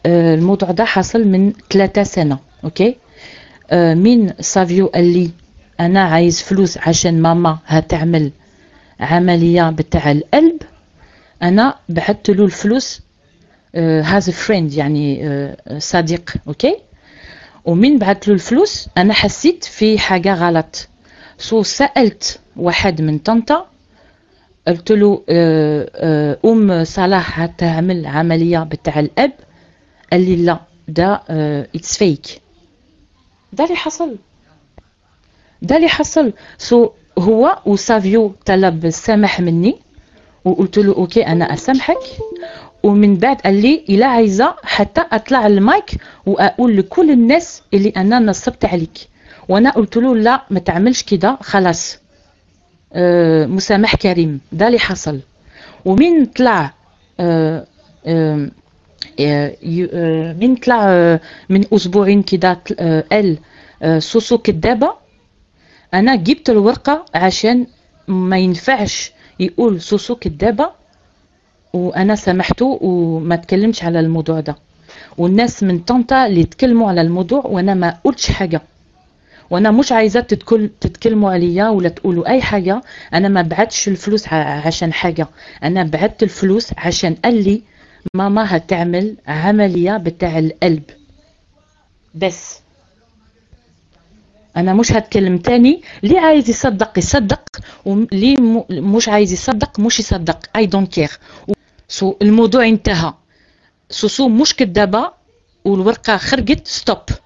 آه، الموضوع ده حصل من ثلاثة سنة أوكي آه، مين سافيو قال لي أنا عايز فلوس عشان ماما هتعمل عملية بتاع القلب أنا بعثت له الفلوس هاز فريند يعني صديق أوكي ومن بعث له الفلوس أنا حسيت في حاجة غلط سو سألت واحد من طنطا قلت له أم صلاح هتعمل عملية بتاع الأب قال لي لا ده اتس فيك ده اللي حصل ده اللي حصل سو هو وسافيو طلب السمح مني وقلت له اوكي انا اسامحك ومن بعد قال لي الا عايزه حتى اطلع المايك واقول لكل الناس اللي انا نصبت عليك وانا قلت له لا ما تعملش كده خلاص آه مسامح كريم ده اللي حصل ومن طلع آه آه من طلع من اسبوعين كده قال سوسو كدابه انا جبت الورقه عشان ما ينفعش يقول سوسو كدابه وانا سامحته وما تكلمش على الموضوع ده والناس من طنطا اللي تكلموا على الموضوع وانا ما قلتش حاجه وانا مش عايزه تتكل تتكلموا عليا ولا تقولوا اي حاجه انا ما بعتش الفلوس عشان حاجه انا بعت الفلوس عشان قال لي ماما هتعمل عمليه بتاع القلب بس انا مش هتكلم تاني اللي عايز يصدق يصدق واللي مش عايز يصدق مش يصدق اي دونت كير سو الموضوع انتهى سوسو مش كدابه والورقه خرجت ستوب